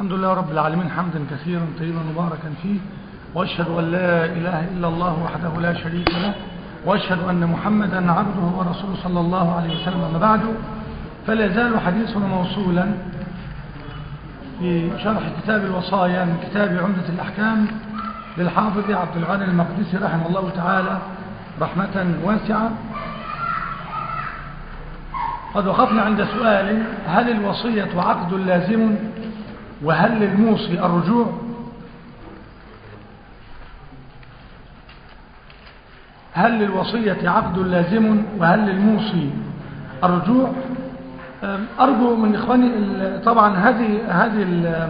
الحمد لله رب العالمين حمدا كثيرا طيبا مباركا فيه وأشهد أن لا إله إلا الله وحده لا شريك له وأشهد أن محمدا عبده ورسوله صلى الله عليه وسلم أما بعد فلا يزال حديثنا موصولا في شرح كتاب الوصايا من كتاب عمدة الأحكام للحافظ عبد الغني المقدسي رحمه الله تعالى رحمة واسعة قد وقفنا عند سؤال هل الوصية عقد لازم وهل للموصي الرجوع هل للوصية عقد لازم وهل للموصي الرجوع أرجو من إخواني طبعا هذه هذه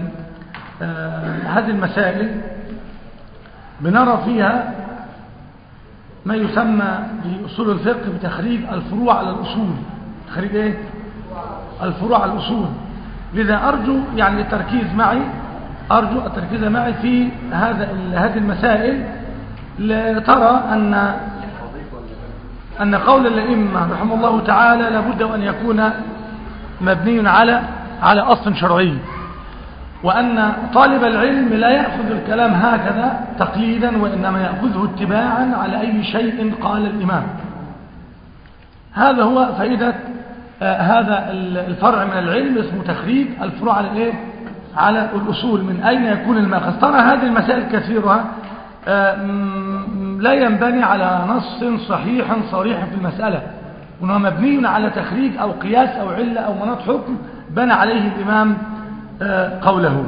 هذه المسائل بنرى فيها ما يسمى في أصول الفقه بتخريج الفروع على الأصول تخريج إيه؟ الفروع على الأصول لذا أرجو يعني التركيز معي أرجو التركيز معي في هذا هذه المسائل لترى أن أن قول الأئمة رحمه الله تعالى لابد أن يكون مبني على على أصل شرعي وأن طالب العلم لا يأخذ الكلام هكذا تقليدا وإنما يأخذه اتباعا على أي شيء قال الإمام هذا هو فائدة آه هذا الفرع من العلم اسمه تخريج الفروع على الايه على الأصول من أين يكون الماخذ ترى هذه المسائل كثيرها آه لا ينبني على نص صحيح صريح في المسألة وأنه مبني على تخريج أو قياس أو علة أو مناط حكم بنى عليه الإمام آه قوله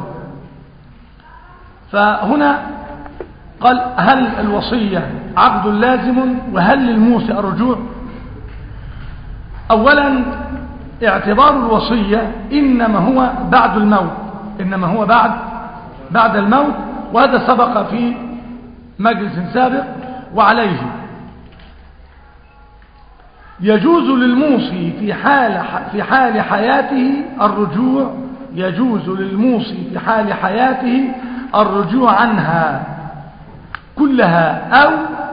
فهنا قال هل الوصية عقد لازم وهل للموسى الرجوع أولا اعتبار الوصية إنما هو بعد الموت إنما هو بعد بعد الموت وهذا سبق في مجلس سابق وعليه يجوز للموصي في حال في حال حياته الرجوع يجوز للموصي في حال حياته الرجوع عنها كلها أو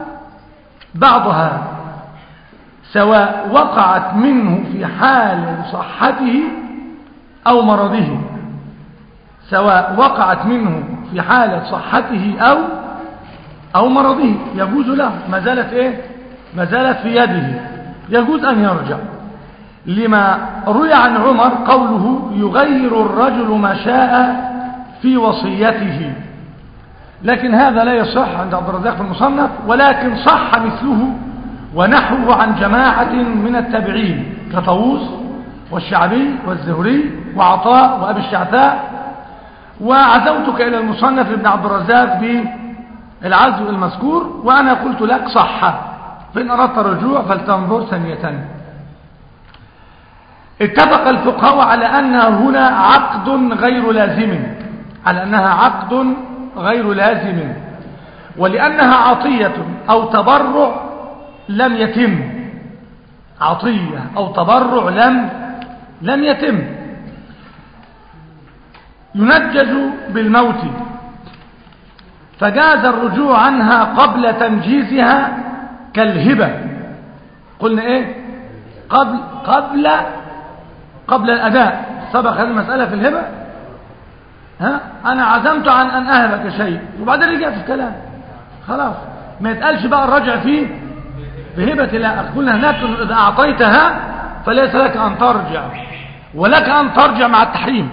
بعضها سواء وقعت منه في حال صحته أو مرضه سواء وقعت منه في حالة صحته أو أو مرضه يجوز له ما زالت إيه ما زالت في يده يجوز أن يرجع لما روي عن عمر قوله يغير الرجل ما شاء في وصيته لكن هذا لا يصح عند عبد الرزاق في المصنف ولكن صح مثله ونحوه عن جماعة من التابعين كطاووس والشعبي والزهري وعطاء وأبي الشعثاء وعزوتك إلى المصنف ابن عبد الرزاق بالعزو المذكور وأنا قلت لك صح فإن أردت الرجوع فلتنظر ثانية اتفق الفقهاء على أنها هنا عقد غير لازم على أنها عقد غير لازم ولأنها عطية أو تبرع لم يتم عطية أو تبرع لم لم يتم ينجز بالموت فجاز الرجوع عنها قبل تنجيزها كالهبة قلنا ايه قبل قبل قبل الأداء سبق هذه المسألة في الهبة ها أنا عزمت عن أن أهبك شيء وبعدين رجعت في الكلام خلاص ما يتقالش بقى الرجع فيه بهبة لا قلنا هناك إذا أعطيتها فليس لك أن ترجع ولك أن ترجع مع التحريم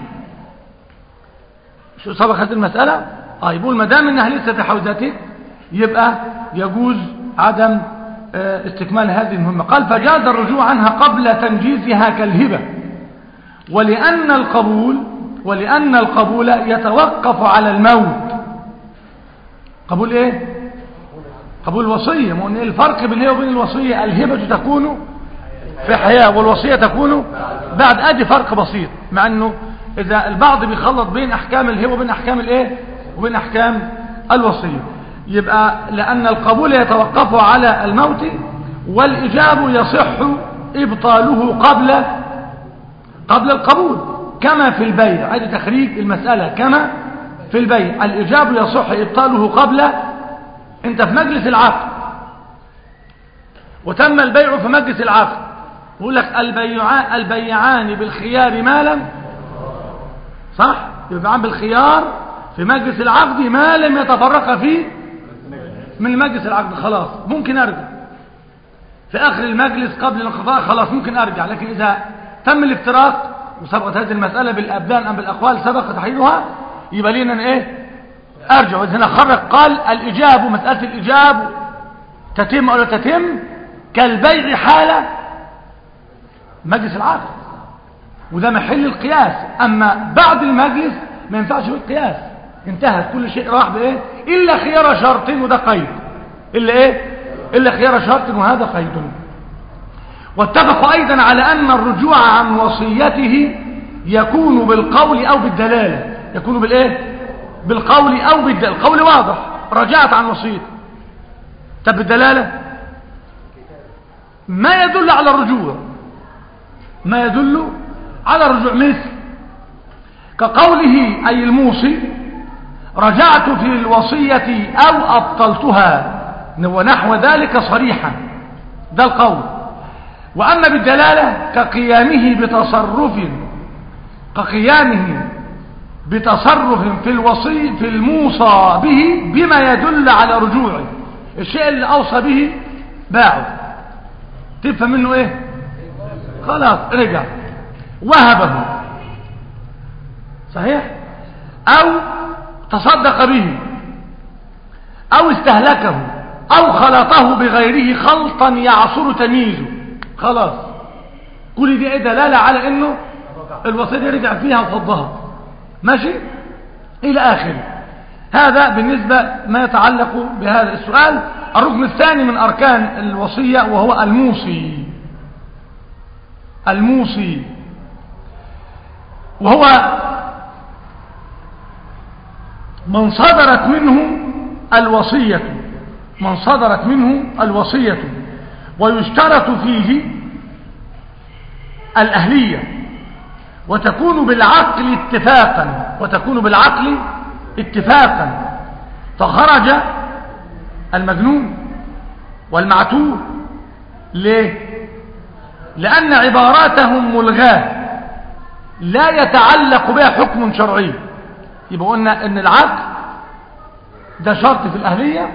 شو سبق هذه المسألة آه يقول ما دام انها لسه في حوزتك يبقى يجوز عدم استكمال هذه المهمة قال فجاز الرجوع عنها قبل تنجيزها كالهبة ولأن القبول ولأن القبول يتوقف على الموت قبول ايه قبول الوصية ما ايه الفرق بين وبين الوصية الهبة تكون في حياة والوصية تكون بعد ادي فرق بسيط مع انه اذا البعض بيخلط بين احكام الهبة وبين احكام الايه وبين احكام الوصية يبقى لان القبول يتوقف على الموت والاجاب يصح ابطاله قبل قبل القبول كما في البيع هذه تخريج المسألة كما في البيع الاجاب يصح ابطاله قبل انت في مجلس العقد وتم البيع في مجلس العقد يقول لك البيعان, البيعان بالخيار مالا صح يبقى عم بالخيار في مجلس العقد ما لم يتفرق فيه من مجلس العقد خلاص ممكن ارجع في اخر المجلس قبل الانقضاء خلاص ممكن ارجع لكن اذا تم الافتراق وسبقت هذه المسألة بالابدان ام بالاقوال سبق تحديدها يبقى لينا ايه ارجع هنا خرج قال الاجابه مسألة الاجابه تتم او لا تتم كالبيع حالة مجلس العقد وده محل القياس اما بعد المجلس ما ينفعش في القياس انتهت كل شيء راح بايه الا خيار شرط وده قيد الا ايه الا خيار شرط وهذا قيد واتفقوا ايضا على ان الرجوع عن وصيته يكون بالقول او بالدلاله يكون بالايه بالقول او بالدلاله القول واضح رجعت عن وصيته طب بالدلاله ما يدل على الرجوع ما يدل على الرجوع مثل كقوله أي الموصي رجعت في الوصية أو أبطلتها ونحو ذلك صريحا ده القول وأما بالدلالة كقيامه بتصرف كقيامه بتصرف في الوصي في الموصى به بما يدل على رجوعه الشيء اللي أوصى به باعه تفهم منه ايه خلاص رجع وهبه صحيح او تصدق به او استهلكه او خلطه بغيره خلطا يعصر تمييزه خلاص كل دي ايه دلاله على انه الوصيه دي رجع فيها وفضها ماشي الى اخره هذا بالنسبه ما يتعلق بهذا السؤال الركن الثاني من اركان الوصيه وهو الموصي الموصي وهو من صدرت منه الوصية من صدرت منه الوصية ويشترط فيه الأهلية وتكون بالعقل اتفاقا وتكون بالعقل اتفاقا فخرج المجنون والمعتوه ليه لأن عباراتهم ملغاه لا يتعلق بها حكم شرعي يبقى قلنا ان العقل ده شرط في الأهلية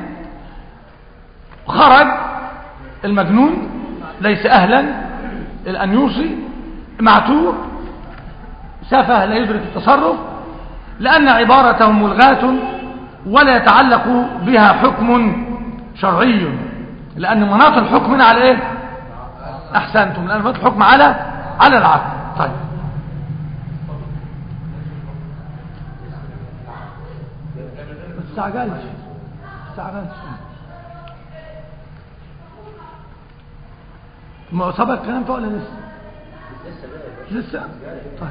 خرج المجنون ليس أهلا أن يوصي معتوه سفه لا يدرك التصرف لأن عبارتهم ملغاة ولا يتعلق بها حكم شرعي لأن مناط الحكم هنا على إيه أحسنتم لأن مناط الحكم على على العقل طيب ما تستعجلش تستعجلش ما سبق الكلام ده ولا لسه لسه طيب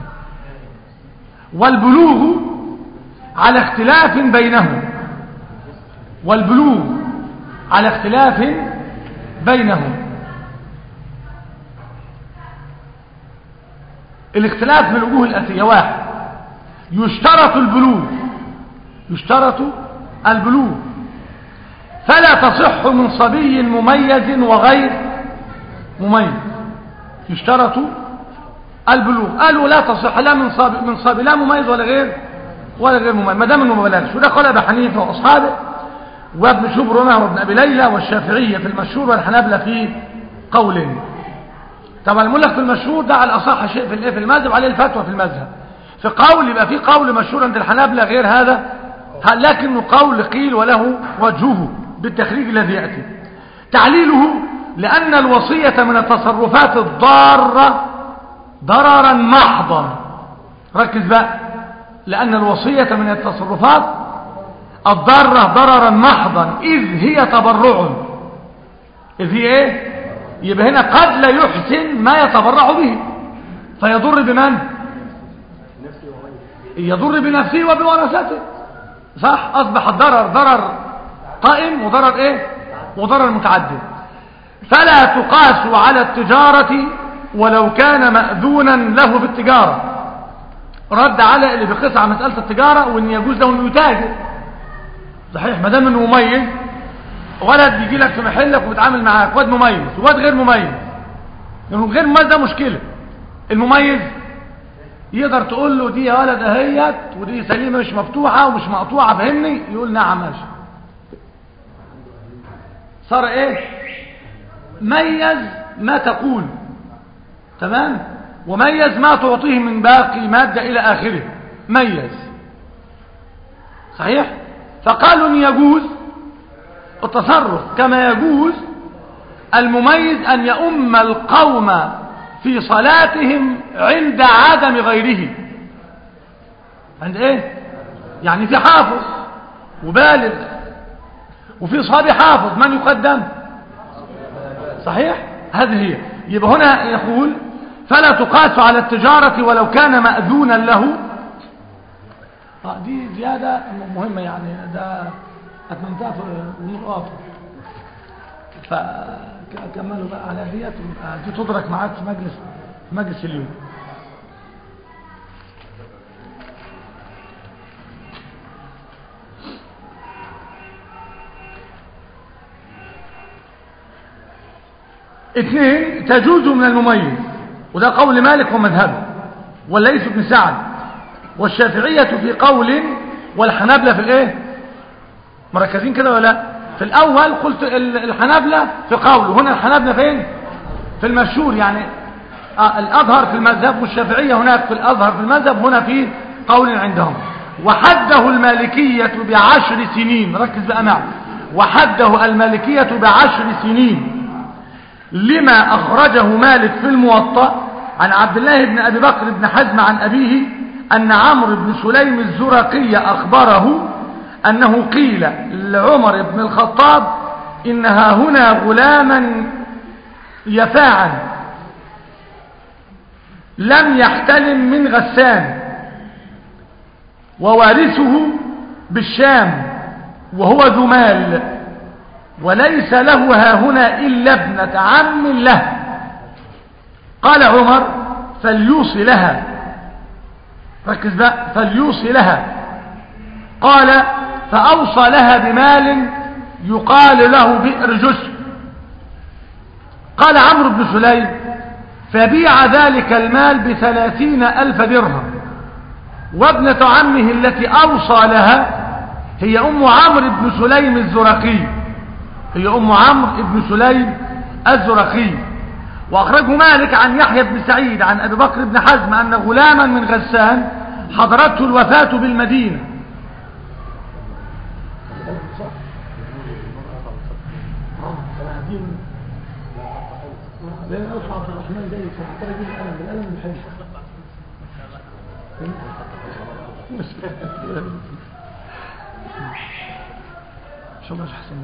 والبلوغ على اختلاف بينهم والبلوغ على اختلاف بينهم الاختلاف في الوجوه الأتية واحد يشترط البلوغ يشترط البلوغ فلا تصح من صبي مميز وغير مميز يشترط البلوغ قالوا لا تصح لا من صبي من صبي لا مميز ولا غير ولا غير مميز ما دام انه ما بلغش وده قال ابي حنيفه واصحابه وابن شبرمه وابن ابي ليلى والشافعيه في المشهور والحنابلة في قول طبعا الملك في المشهور ده على اصح شيء في الايه في المذهب عليه الفتوى في المذهب في قول يبقى في قول مشهور عند الحنابلة غير هذا لكنه قول قيل وله وجهه بالتخريج الذي ياتي تعليله لان الوصيه من التصرفات الضاره ضررا محضا ركز بقى لأن الوصية من التصرفات الضارة ضررا محضا إذ هي تبرع إذ هي إيه يبقى هنا قد لا يحسن ما يتبرع به فيضر بمن يضر بنفسه وبورثته صح أصبح الضرر ضرر قائم وضرر إيه وضرر متعدد فلا تقاس على التجارة ولو كان مأذونا له في التجارة رد على اللي بيقيس على مسألة التجارة وان يجوز له انه يتاجر صحيح ما دام انه مميز ولد يجي لك في محلك وبيتعامل معاك واد مميز واد غير مميز لانه غير مميز ده مشكلة المميز يقدر تقول له دي يا ولد اهيت ودي سليمه مش مفتوحه ومش مقطوعه فهمني يقول نعم ماشي صار ايه ميز ما تقول تمام وميز ما تعطيه من باقي ماده الى اخره ميز صحيح فقالوا ان يجوز التصرف كما يجوز المميز ان يؤم القوم في صلاتهم عند عدم غيره عند ايه يعني في حافظ وبالغ وفي صحابي حافظ من يقدم صحيح هذه هي يبقى هنا يقول فلا تقاس على التجارة ولو كان مأذونا له آه دي زيادة مهمة يعني ده أتممتها في النقاط فكملوا بقى على ديت دي تدرك معاك في مجلس في مجلس اليوم اثنين تجوز من المميز وده قول مالك ومذهبه والليث بن سعد والشافعية في قول والحنابلة في الايه مركزين كده ولا في الاول قلت الحنابلة في قول هنا الحنابلة فين في المشهور يعني آه الاظهر في المذهب والشافعية هناك في الاظهر في المذهب هنا في قول عندهم وحده المالكية بعشر سنين ركز بقى معي وحده المالكية بعشر سنين لما أخرجه مالك في الموطأ عن عبد الله بن أبي بكر بن حزم عن أبيه أن عمرو بن سليم الزرقي أخبره أنه قيل لعمر بن الخطاب إنها هنا غلاما يفاعا لم يحتلم من غسان ووارثه بالشام وهو ذو مال وليس له ها هنا إلا ابنة عم له قال عمر فليوصي لها ركز بقى فليوصي لها قال فأوصى لها بمال يقال له بئر جسر قال عمرو بن سليم فبيع ذلك المال بثلاثين ألف درهم وابنة عمه التي أوصى لها هي أم عمرو بن سليم الزرقي هي أم عمرو بن سليم الزرقي وأخرجه مالك عن يحيى بن سعيد عن أبي بكر بن حزم أن غلاما من غسان حضرته الوفاة بالمدينة شو الله أحسن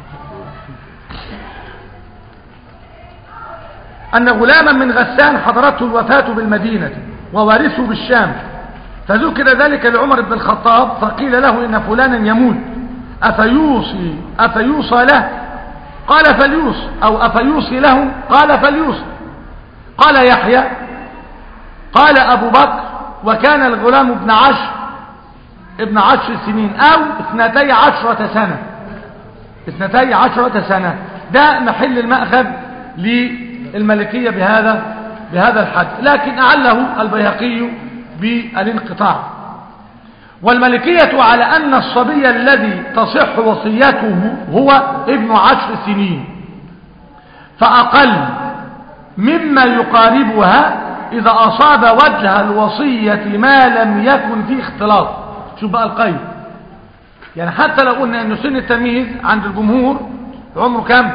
أن غلاما من غسان حضرته الوفاة بالمدينة ووارثه بالشام فذكر ذلك لعمر بن الخطاب فقيل له إن فلانا يموت أفيوصي أفيوصى له قال فليوص أو أفيوصي له قال فليوص قال يحيى قال أبو بكر وكان الغلام ابن عشر ابن عشر سنين أو اثنتي عشرة سنة اثنتي عشرة سنة ده محل المأخذ للملكية بهذا بهذا الحد لكن أعله البيهقي بالانقطاع والملكية على أن الصبي الذي تصح وصيته هو ابن عشر سنين فأقل مما يقاربها إذا أصاب وجه الوصية ما لم يكن فيه اختلاط شوف بقى القيد يعني حتى لو قلنا أن سن التمييز عند الجمهور عمره كم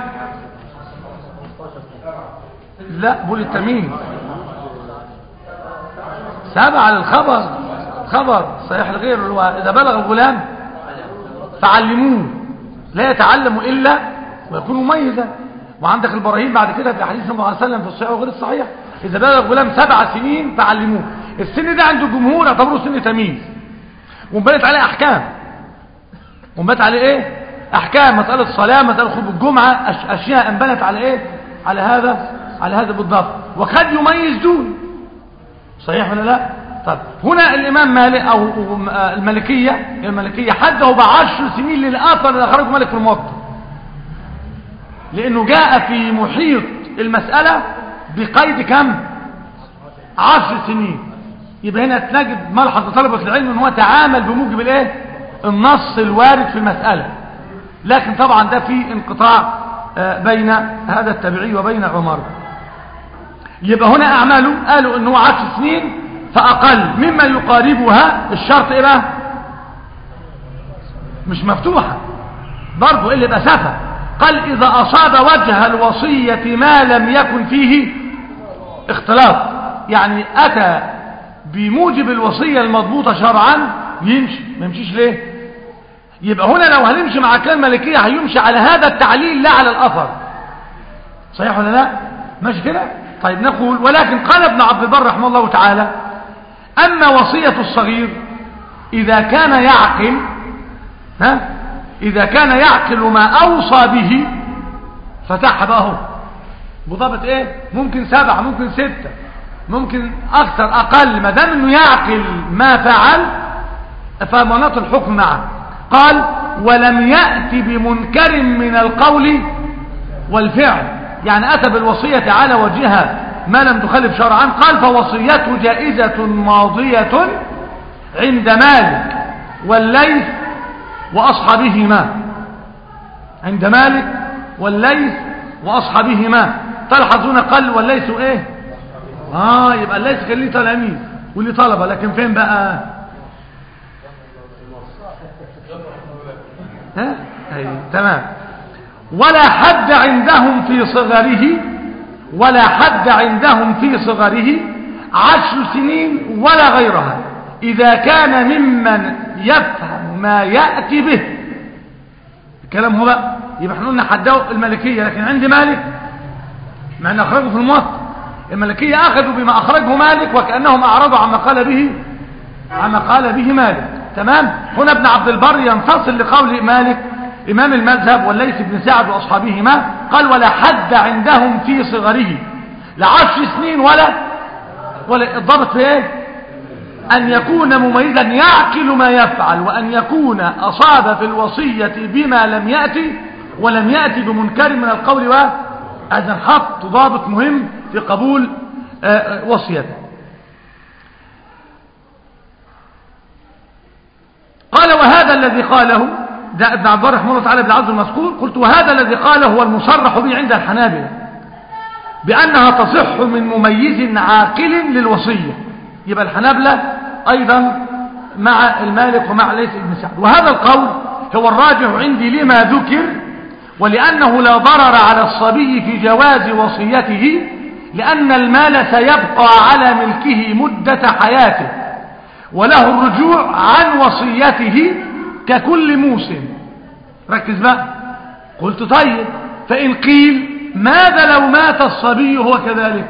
لا بقول التمييز سبعة للخبر خبر صحيح الغير إذا بلغ الغلام فعلموه لا يتعلم إلا ويكون مميزا وعندك البراهين بعد كده في حديث النبي عليه وسلم في الصحيح وغير الصحيح إذا بلغ الغلام سبع سنين فعلموه السن ده عند الجمهور اعتبروه سن تمييز وانبنت عليه أحكام وانبنت عليه إيه أحكام مسألة الصلاة مسألة خروج الجمعة أشياء انبنت على إيه على هذا على هذا بالضبط وقد يميز دون صحيح ولا لا طب هنا الإمام مالك أو الملكية الملكية حده بعشر سنين للآثر اللي أخرجه مالك في الموطن لأنه جاء في محيط المسألة بقيد كم عشر سنين يبقى هنا تجد ملحظ طلبة العلم ان هو تعامل بموجب الايه النص الوارد في المسألة لكن طبعا ده في انقطاع بين هذا التابعي وبين عمر يبقى هنا اعماله قالوا ان هو عشر سنين فاقل مما يقاربها الشرط ايه بقى مش مفتوحة برضه اللي يبقى سفه قال اذا اصاب وجه الوصية ما لم يكن فيه اختلاط يعني اتى بموجب الوصية المضبوطة شرعا يمشي ما يمشيش ليه يبقى هنا لو هنمشي مع كلمة مالكية هيمشي على هذا التعليل لا على الأثر صحيح ولا لا ماشي كده طيب نقول ولكن قال ابن عبد البر رحمه الله تعالى أما وصية الصغير إذا كان يعقل ها إذا كان يعقل ما أوصى به فتح بقى هو بضابط ايه ممكن سبعة ممكن ستة ممكن اكثر اقل ما دام انه يعقل ما فعل فمناط الحكم معه قال ولم يأتي بمنكر من القول والفعل يعني اتى بالوصية على وجهها ما لم تخالف شرعا قال فوصيته جائزة ماضية عند مالك والليث واصحابهما عند مالك والليث واصحابهما تلحظون قال والليث ايه اه يبقى الليث كان ليه تلاميذ وليه طلبه لكن فين بقى ها اي تمام ولا حد عندهم في صغره ولا حد عندهم في صغره عشر سنين ولا غيرها إذا كان ممن يفهم ما يأتي به الكلام هو بقى يبقى احنا قلنا حدوا الملكية لكن عند مالك مع ان اخرجوا في الموطأ الملكية اخذوا بما اخرجه مالك وكأنهم اعرضوا عما قال به عما قال به مالك تمام هنا ابن عبد البر ينتصل لقول مالك امام المذهب والليث بن سعد واصحابهما قال ولا حد عندهم في صغره لعشر سنين ولا ولا الضابط في ايه ان يكون مميزا يعقل ما يفعل وان يكون اصاب في الوصية بما لم يأتي ولم يأتي بمنكر من القول وهذا حط ضابط مهم في قبول وصيته قال وهذا الذي قاله ده ابن عبد رحمه الله تعالى بن عبد المذكور قلت وهذا الذي قاله هو المصرح به عند الحنابلة بأنها تصح من مميز عاقل للوصية يبقى الحنابلة أيضا مع المالك ومع ليس ابن سعد وهذا القول هو الراجح عندي لما ذكر ولأنه لا ضرر على الصبي في جواز وصيته لأن المال سيبقى على ملكه مدة حياته وله الرجوع عن وصيته ككل موسم ركز بقى قلت طيب فإن قيل ماذا لو مات الصبي هو كذلك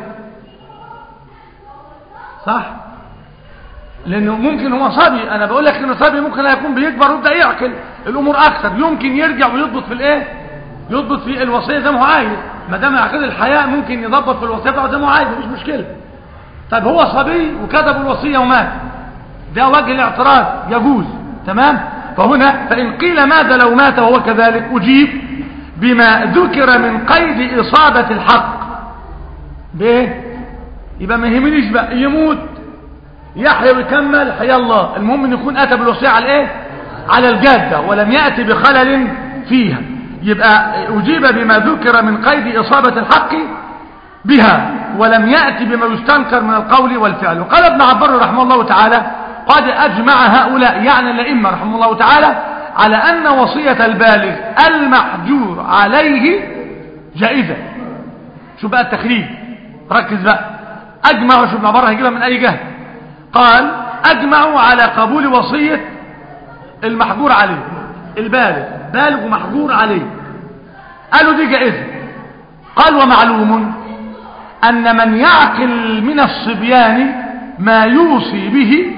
صح لأنه ممكن هو صبي أنا بقول لك إنه صبي ممكن يكون بيكبر ويبدأ يعقل الأمور أكثر يمكن يرجع ويضبط في الإيه يضبط في الوصية زي ما هو عايز ما دام عقد الحياة ممكن يضبط في الوصية بتاعه زي ما هو عايز مفيش مشكلة طيب هو صبي وكتب الوصية ومات ده وجه الاعتراض يجوز تمام فهنا فإن قيل ماذا لو مات وهو كذلك أجيب بما ذكر من قيد إصابة الحق بايه يبقى ما يهمنيش بقى يموت يحيى ويكمل حيا الله المهم ان يكون اتى بالوصيه على الايه على الجاده ولم ياتي بخلل فيها يبقى اجيب بما ذكر من قيد اصابه الحق بها ولم ياتي بما يستنكر من القول والفعل وقال ابن عبر رحمه الله تعالى قد اجمع هؤلاء يعني الائمه رحمه الله تعالى على ان وصيه البالغ المحجور عليه جائزه شو بقى التخريج ركز بقى اجمعوا شو ابن عبر هيجيبها من اي جهه قال اجمعوا على قبول وصية المحجور عليه البالغ بالغ ومحجور عليه قالوا دي جائزة قال ومعلوم ان من يعقل من الصبيان ما يوصي به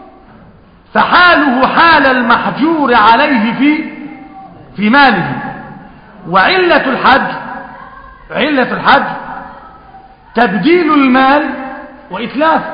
فحاله حال المحجور عليه في في ماله وعلة الحج علة الحج تبديل المال وإتلافه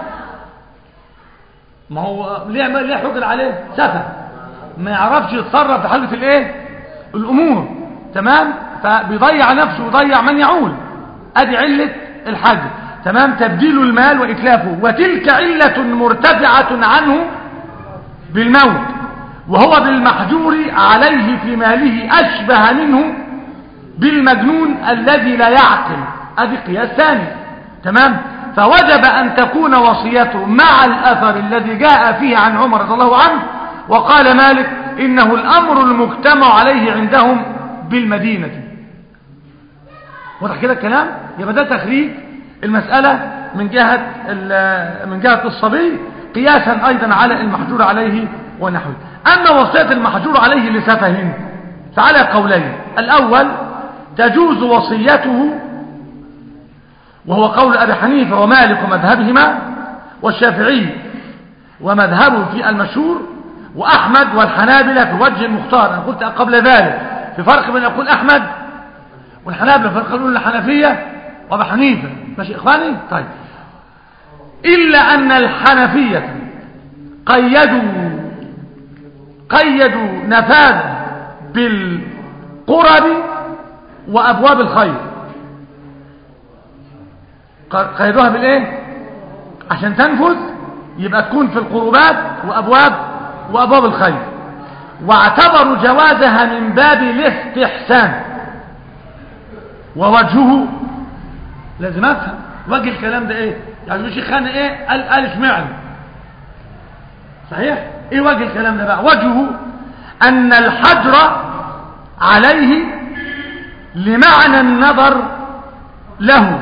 ما هو ليه ليه حجر عليه سفه ما يعرفش يتصرف في حاله الايه الامور تمام فبيضيع نفسه ويضيع من يعول ادي عله الحج تمام تبديل المال وإتلافه وتلك علة مرتفعة عنه بالموت وهو بالمحجور عليه في ماله أشبه منه بالمجنون الذي لا يعقل هذه قياس ثاني تمام فوجب أن تكون وصيته مع الأثر الذي جاء فيه عن عمر رضي الله عنه وقال مالك إنه الأمر المجتمع عليه عندهم بالمدينة واضح كده الكلام يبقى ده تخريج المسألة من جهة من جهة الصبي قياسا أيضا على المحجور عليه ونحوه أما وصية المحجور عليه لسفه فعلى قولين الأول تجوز وصيته وهو قول أبي حنيفة ومالك ومذهبهما والشافعي ومذهبه في المشهور وأحمد والحنابلة في وجه المختار أنا قلت قبل ذلك في فرق بين يقول أحمد والحنابلة فرق يقول الحنفية وأبي حنيفة ماشي إخواني طيب إلا أن الحنفية قيدوا قيدوا نفاذ بالقرب وأبواب الخير قيدوها بالايه عشان تنفذ يبقى تكون في القربات وابواب وابواب الخير واعتبروا جوازها من باب الاستحسان ووجهه لازم افهم وجه الكلام ده ايه يعني مش خان ايه قال الف معنى صحيح ايه وجه الكلام ده بقى وجهه ان الحجر عليه لمعنى النظر له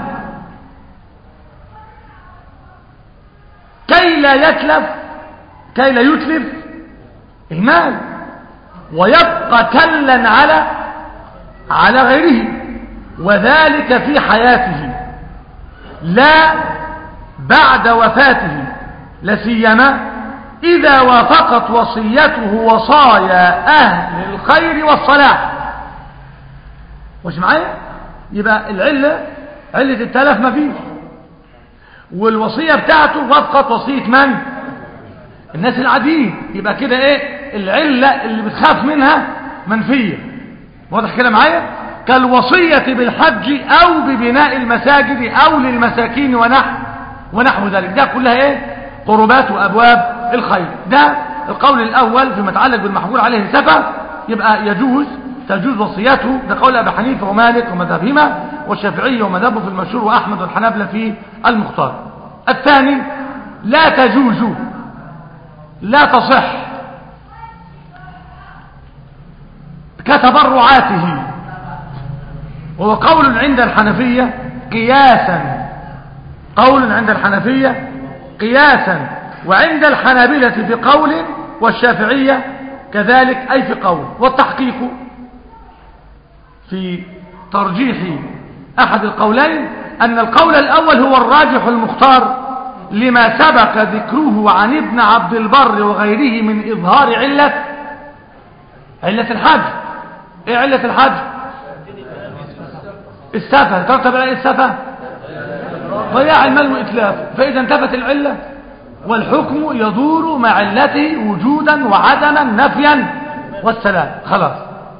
كي لا يتلف كي لا يتلف المال ويبقى كلا على على غيره وذلك في حياته لا بعد وفاته لسيما إذا وافقت وصيته وصايا أهل الخير والصلاح مش معايا يبقى العلة علة التلف ما فيش والوصية بتاعته وافقت وصية من الناس العاديين يبقى كده ايه العلة اللي بتخاف منها منفية واضح كده معايا كالوصية بالحج او ببناء المساجد او للمساكين ونحو ونحو ذلك ده كلها ايه قربات وابواب الخير ده القول الاول فيما يتعلق بالمحمول عليه سفة يبقى يجوز تجوز وصيته ده قول ابي حنيفه ومالك ومذهبهما والشافعي ومذهبه في المشهور واحمد والحنابلة في المختار الثاني لا تجوز لا تصح كتبرعاته وهو قول عند الحنفية قياسا قول عند الحنفية قياسا وعند الحنابلة في قول والشافعية كذلك أي في قول والتحقيق في ترجيح أحد القولين أن القول الأول هو الراجح المختار لما سبق ذكره عن ابن عبد البر وغيره من إظهار علة علة الحج إيه علة الحج السفة ترتب على السفة ضياع المال وإتلافه فإذا انتفت العلة والحكم يدور مع علته وجودا وعدما نفيا والسلام خلاص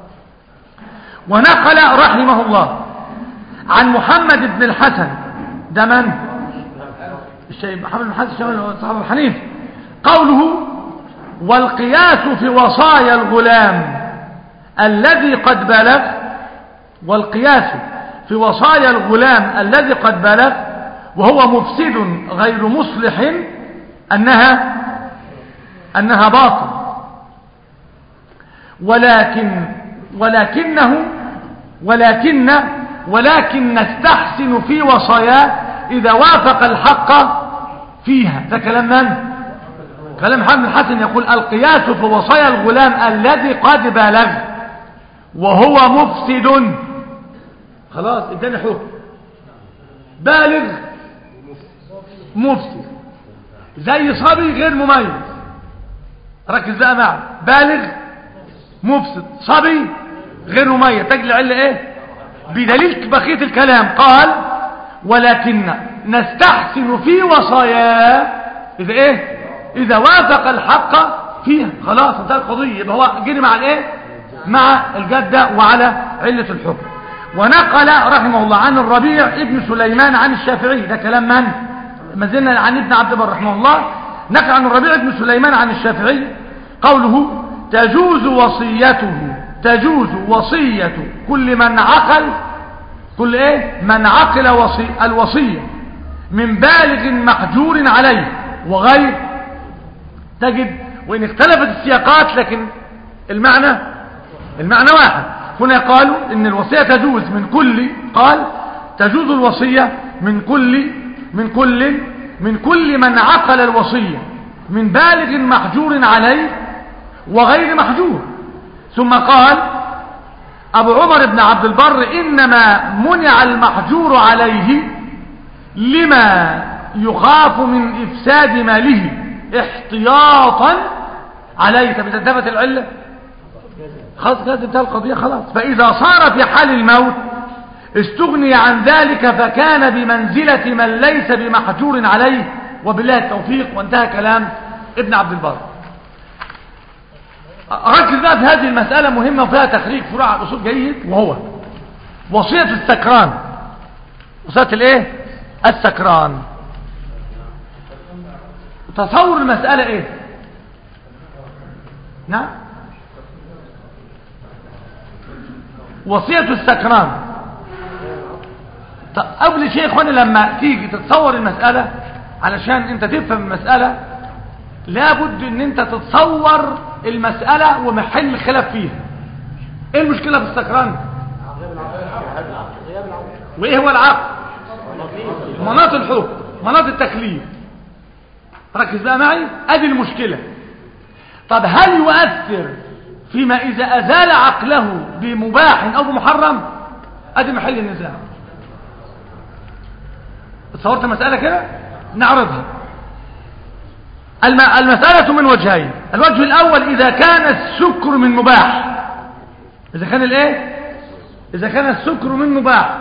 ونقل رحمه الله عن محمد بن الحسن ده من الشيء محمد بن الحسن الشمال صاحب الحنيف قوله والقياس في وصايا الغلام الذي قد بلغ والقياس في وصايا الغلام الذي قد بلغ وهو مفسد غير مصلح أنها أنها باطل ولكن ولكنه ولكن ولكن نستحسن في وصاياه إذا وافق الحق فيها ده كلام من؟ كلام محمد الحسن يقول القياس في وصايا الغلام الذي قد بلغ وهو مفسد خلاص اداني حكم بالغ مفسد زي صبي غير مميز ركز بقى معي بالغ مفسد صبي غير مميز تجل علة ايه بدليل بقية الكلام قال ولكن نستحسن في وصاياه اذا ايه اذا وافق الحق فيها خلاص انتهى القضية يبقى هو جري مع الايه مع الجدة وعلى علة الحكم ونقل رحمه الله عن الربيع ابن سليمان عن الشافعي ده كلام من ما زلنا عن ابن عبد البر رحمه الله نقل عن الربيع بن سليمان عن الشافعي قوله تجوز وصيته تجوز وصية كل من عقل كل ايه من عقل وصي الوصية من بالغ محجور عليه وغير تجد وإن اختلفت السياقات لكن المعنى المعنى واحد هنا قالوا إن الوصية تجوز من كل قال تجوز الوصية من كل من كل من كل من عقل الوصية من بالغ محجور عليه وغير محجور ثم قال أبو عمر بن عبد البر إنما منع المحجور عليه لما يخاف من إفساد ماله احتياطا عليه طب إذا انتبت العلة خلاص كده انتهى القضية خلاص فإذا صار في حال الموت استغني عن ذلك فكان بمنزلة من ليس بمحجور عليه وبالله التوفيق وانتهى كلام ابن عبد البر ركز بقى في هذه المسألة مهمة وفيها تخريج فروع الأصول جيد وهو وصية السكران وصية الايه السكران تصور المسألة ايه نعم وصية السكران طب قبل شيء يا اخواني لما تيجي تتصور المسألة علشان انت تفهم المسألة لابد ان انت تتصور المسألة ومحل خلاف فيها ايه المشكلة في السكران وايه هو العقل مناط الحكم مناط التكليف ركز بقى معي ادي المشكلة طب هل يؤثر فيما اذا ازال عقله بمباح او بمحرم ادي محل النزاع تصورت مسألة كده نعرضها المسألة من وجهين الوجه الأول إذا كان السكر من مباح إذا كان الإيه إذا كان السكر من مباح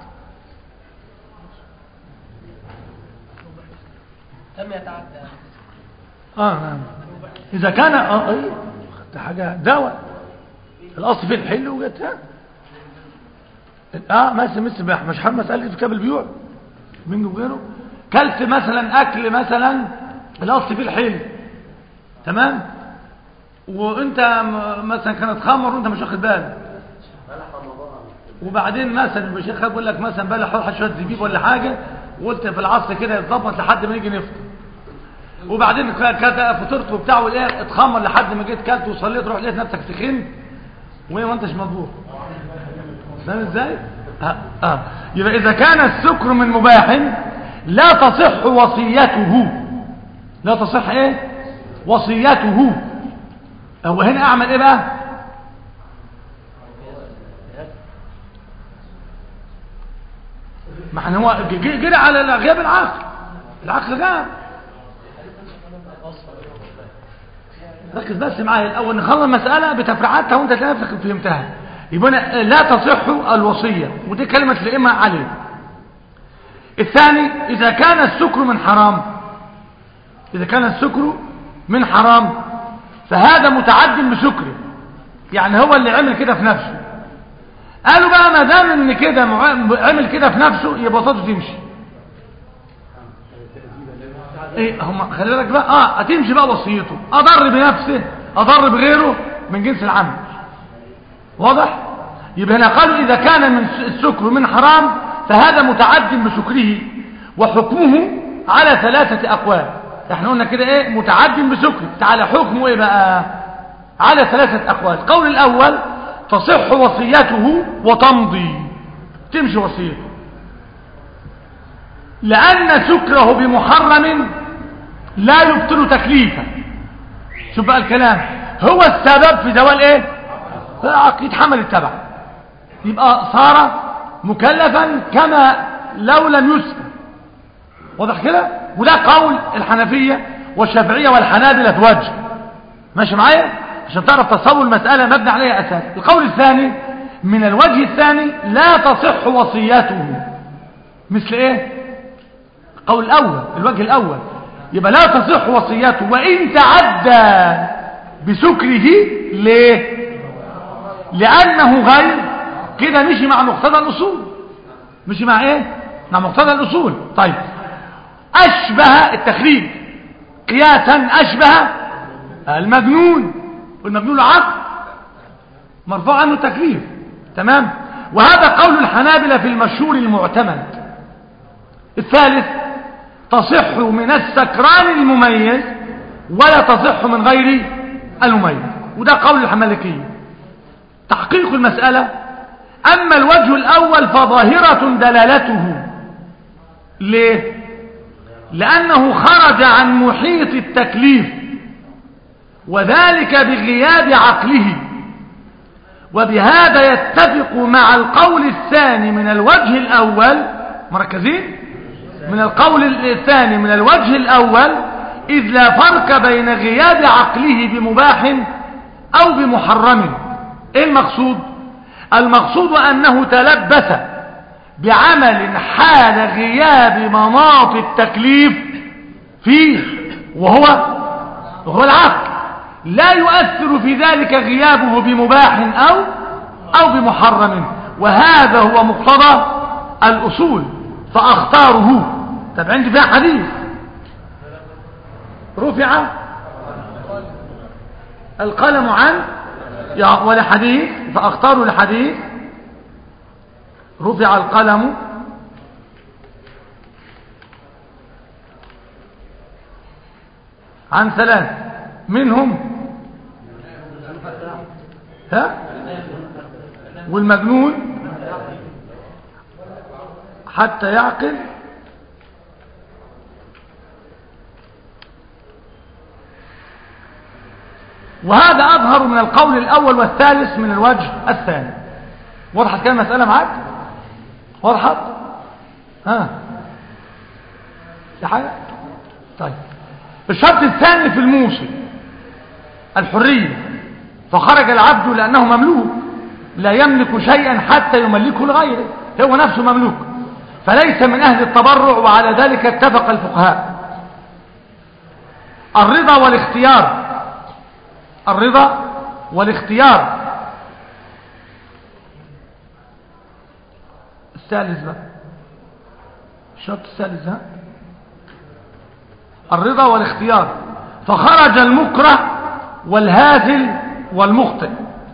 لم يتعدى آه نعم إذا كان آه أي ده حاجة دواء الأصل في الحل وجت ها اه مثل مثل مش حرم مسألة في كتاب البيوع من وغيره كلت مثلا أكل مثلا الأصل فيه الحل تمام وانت م- مثلا كانت خمر وانت مش واخد بالك وبعدين مثلا الشيخ بيقول لك مثلا بلح روح شويه زبيب ولا حاجه وقلت في العصر كده يتظبط لحد ما نيجي نفطر وبعدين ك- كده فطرت وبتاع والايه اتخمر لحد ما جيت كلت وصليت روح لقيت نفسك سخنت وهي ما انتش مضبوط فاهم ازاي اه اه يبقى اذا كان السكر من مباح لا تصح وصيته لا تصح ايه وصيته هو هنا اعمل ايه بقى ما احنا هو ج- ج- جري على غياب العقل العقل غاب ركز بس معايا الاول نخلص المساله بتفريعاتها وانت تلاقي نفسك فهمتها يبقى أنا لا تصح الوصيه ودي كلمه الائمه عليه الثاني اذا كان السكر من حرام إذا كان السكر من حرام فهذا متعد بسكره يعني هو اللي عمل كده في نفسه قالوا بقى ما دام ان كده مع- عمل كده في نفسه يبقى وصيته تمشي ايه هم خلي بالك بقى اه هتمشي بقى وصيته اضر بنفسه اضر بغيره من جنس العمل واضح يبقى هنا قالوا اذا كان من س- السكر من حرام فهذا متعد بسكره وحكمه على ثلاثة اقوال احنا قلنا كده ايه متعد بسكره تعالى حكمه ايه بقى على ثلاثة اقوال القول الاول تصح وصيته وتمضي تمشي وصيته لأن سكره بمحرم لا يبطل تكليفا شوف بقى الكلام هو السبب في زوال ايه يتحمل التبع يبقى صار مكلفا كما لو لم يسكر واضح كده وده قول الحنفية والشافعية والحنابلة في وجه ماشي معايا عشان تعرف تصور المسألة مبني عليها أساس القول الثاني من الوجه الثاني لا تصح وصيته مثل ايه القول الأول الوجه الأول يبقى لا تصح وصيته وإن تعدى بسكره ليه لأنه غير كده مشي مع مقتضى الأصول مشي مع ايه مع مقتضى الأصول طيب أشبه التخريج قياسا أشبه المجنون والمجنون عقل مرفوع عنه تكليف تمام وهذا قول الحنابلة في المشهور المعتمد الثالث تصح من السكران المميز ولا تصح من غير المميز وده قول الحمالكية تحقيق المسألة أما الوجه الأول فظاهرة دلالته ليه لأنه خرج عن محيط التكليف وذلك بغياب عقله وبهذا يتفق مع القول الثاني من الوجه الأول مركزين من القول الثاني من الوجه الأول إذ لا فرق بين غياب عقله بمباح أو بمحرم إيه المقصود المقصود أنه تلبس بعمل حال غياب مناط التكليف فيه وهو وهو العقل لا يؤثر في ذلك غيابه بمباح أو أو بمحرم وهذا هو مقتضى الأصول فأختاره طب عندي فيها حديث رفع القلم عن ولحديث فأختار الحديث رفع القلم عن ثلاث منهم ها والمجنون حتى يعقل وهذا أظهر من القول الأول والثالث من الوجه الثاني وضحت كده المسألة معاك وضحت ها في حاجة طيب الشرط الثاني في الموصي الحرية فخرج العبد لأنه مملوك لا يملك شيئا حتى يملكه لغيره هو نفسه مملوك فليس من أهل التبرع وعلى ذلك اتفق الفقهاء الرضا والاختيار الرضا والاختيار الثالث بقى الشرط الثالث ها الرضا والاختيار فخرج المكره والهازل والمخطئ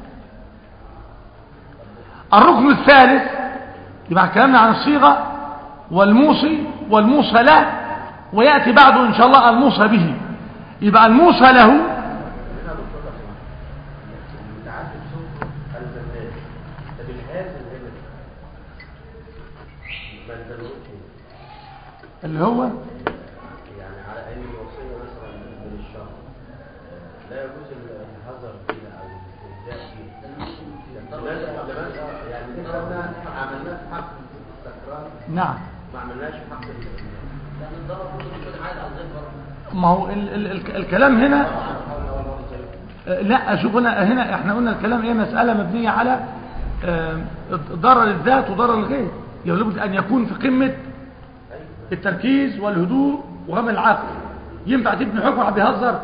الركن الثالث يبقى كلامنا عن الصيغة والموصي والموصى له ويأتي بعده إن شاء الله الموصى به يبقى الموصى له اللي هو يعني على أي وصية مثلا من الشهر لا يجوز الهزر فيها أو الاستهزاء فيها لماذا لماذا يعني ليه خدنا عملناه في حق السكران نعم ما عملناش في حق ال- لأن الضرر كله بيكون عائد على الغير برضه ما هو ال ال ال الكلام هنا آه، لا شوف هنا هنا احنا قلنا الكلام ايه مسألة مبنية على آه، ضرر الذات وضرر الغير يجب أن يكون في قمة التركيز والهدوء وهم العقل ينفع تبني حكم واحد بيهزر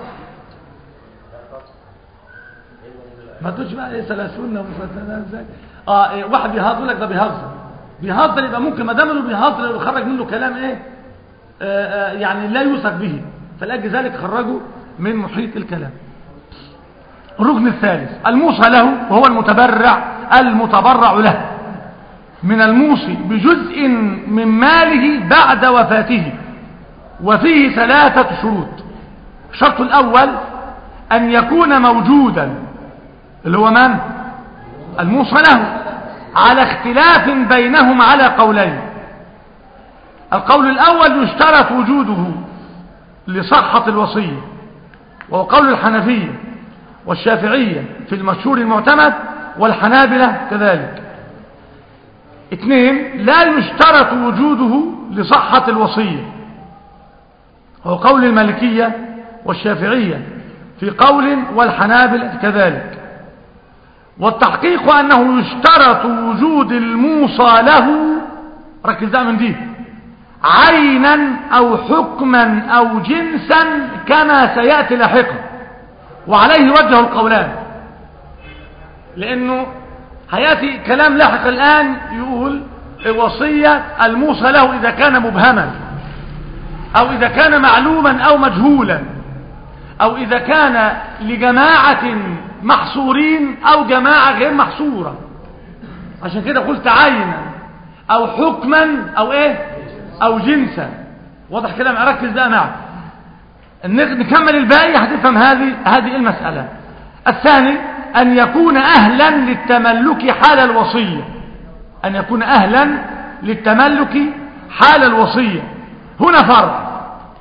ما تقولش بقى ايه ثلاثون ومثلثون ازاي اه إيه واحد بيهزر لك ده بيهزر بيهزر يبقى ممكن ما دام انه بيهزر يخرج منه كلام ايه آه آه يعني لا يوثق به فلاجل ذلك خرجوا من محيط الكلام الركن الثالث الموصى له وهو المتبرع المتبرع له من الموصي بجزء من ماله بعد وفاته وفيه ثلاثة شروط الشرط الأول أن يكون موجودا اللي هو من الموصى له على اختلاف بينهم على قولين القول الأول يشترط وجوده لصحة الوصية وهو قول الحنفية والشافعية في المشهور المعتمد والحنابلة كذلك اثنين لا يشترط وجوده لصحة الوصية هو قول المالكية والشافعية في قول والحنابلة كذلك والتحقيق أنه يشترط وجود الموصى له ركز ده من دي عينا أو حكما أو جنسا كما سيأتي لاحقا وعليه وجه القولان لأنه هياتي كلام لاحق الآن يقول وصية الموصى له إذا كان مبهما أو إذا كان معلوما أو مجهولا أو إذا كان لجماعة محصورين أو جماعة غير محصورة عشان كده قلت عينا أو حكما أو إيه أو جنسا واضح كلام أركز بقى معك نكمل الباقي هتفهم هذه هذه المسألة الثاني أن يكون أهلا للتملك حال الوصية أن يكون أهلا للتملك حال الوصية هنا فرق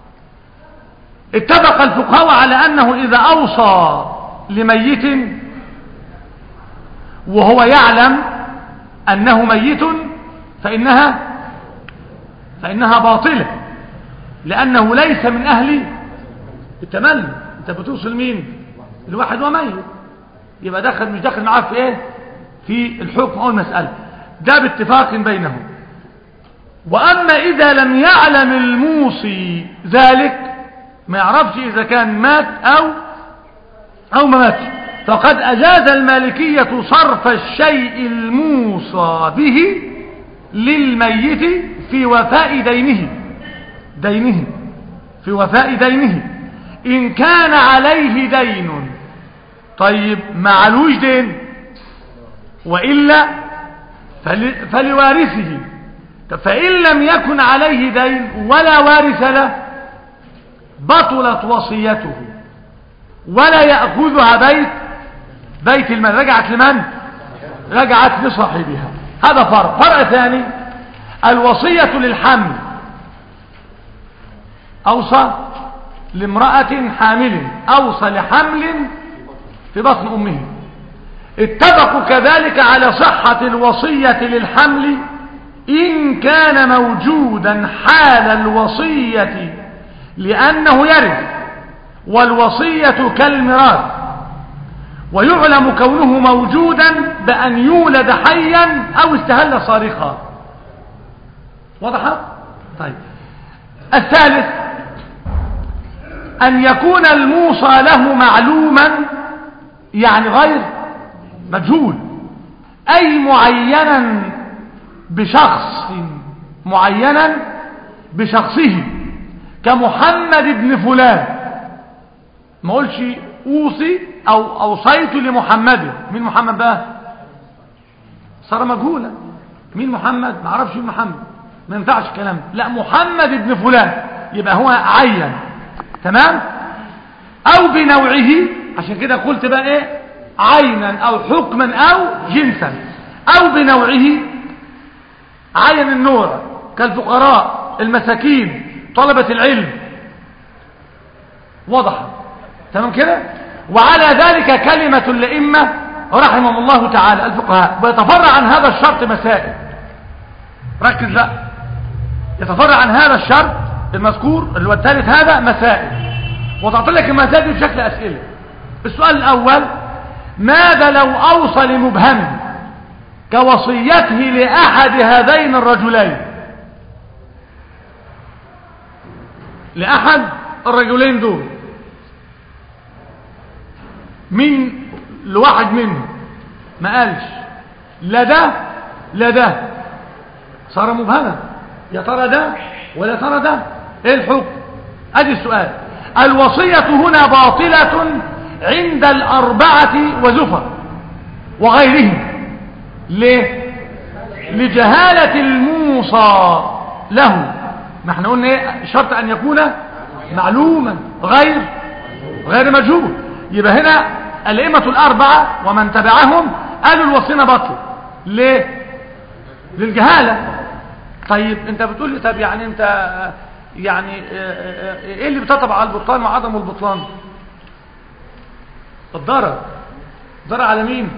اتفق الفقهاء على أنه إذا أوصى لميت وهو يعلم أنه ميت فإنها فإنها باطلة لأنه ليس من أهل التملك أنت بتوصل مين الواحد وميت يبقى دخل مش داخل معاه في ايه في الحكم او المسألة ده باتفاق بينهم واما اذا لم يعلم الموصي ذلك ما يعرفش اذا كان مات او او ما ماتش فقد اجاز المالكية صرف الشيء الموصى به للميت في وفاء دينه دينه في وفاء دينه ان كان عليه دين طيب ما علوش دين وإلا فل... فلوارثه فإن لم يكن عليه دين ولا وارث له بطلت وصيته ولا يأخذها بيت بيت المال رجعت لمن رجعت لصاحبها هذا فرق فرق ثاني الوصية للحمل أوصى لامرأة حامل أوصى لحمل في بطن أمه اتفقوا كذلك على صحة الوصية للحمل إن كان موجودا حال الوصية لأنه يرث والوصية كالميراث ويعلم كونه موجودا بأن يولد حيا أو استهل صارخا وضحت؟ طيب الثالث أن يكون الموصى له معلوما يعني غير مجهول أي معينا بشخص معينا بشخصه كمحمد بن فلان ما قولش أوصي أو أوصيت لمحمد مين محمد بقى صار مجهولا مين محمد ما عرفش مين محمد ما ينفعش الكلام ده. لا محمد بن فلان يبقى هو عين تمام أو بنوعه عشان كده قلت بقى ايه عينا او حكما او جنسا او بنوعه عين النوع كالفقراء المساكين طلبة العلم وضح تمام كده وعلى ذلك كلمة الأئمة رحمهم الله تعالى الفقهاء ويتفرع عن هذا الشرط مسائل ركز بقى يتفرع عن هذا الشرط المذكور اللي هو الثالث هذا مسائل وتعطي لك المسائل دي بشكل أسئلة السؤال الأول ماذا لو أوصى لمبهم كوصيته لأحد هذين الرجلين لأحد الرجلين دول مين لواحد منهم ما قالش لا ده لا ده صار مبهما يا ترى ده ولا ترى ده ايه الحكم ادي السؤال الوصية هنا باطلة عند الأربعة وزفر وغيرهم ليه لجهالة الموصى له ما احنا قلنا ايه شرط ان يكون معلوما غير غير مجهول يبقى هنا الائمه الاربعه ومن تبعهم قالوا الوصينا بطل ليه للجهاله طيب انت بتقول لي طب يعني انت يعني ايه اللي بتطبع على البطلان وعدم البطلان الضرر ضرر على مين